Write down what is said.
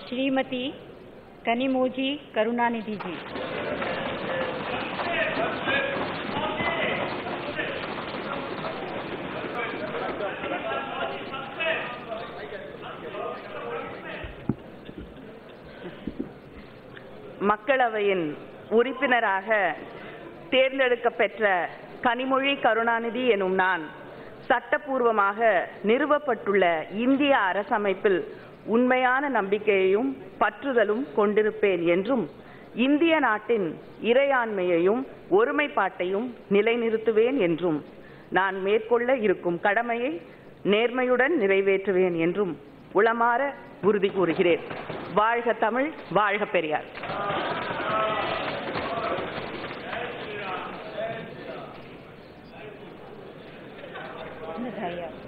श्रीमती कनिमोजी करुणानिधि जी மக்களவையின் உறுப்பினராக தேர்ந்தெடுக்கப்பெற்ற கனிமொழி கருணாநிதி எனும் நான் சட்டப்பூர்வமாக நிறுவப்பட்டுள்ள இந்திய அரசமைப்பில் உண்மையான நம்பிக்கையையும் பற்றுதலும் கொண்டிருப்பேன் என்றும் இந்திய நாட்டின் இறையாண்மையையும் ஒருமைப்பாட்டையும் நிலைநிறுத்துவேன் என்றும் நான் மேற்கொள்ள இருக்கும் கடமையை நேர்மையுடன் நிறைவேற்றுவேன் என்றும் உளமாற உறுதி கூறுகிறேன் வாழ்க தமிழ் வாழ்க பெரியார் बधाई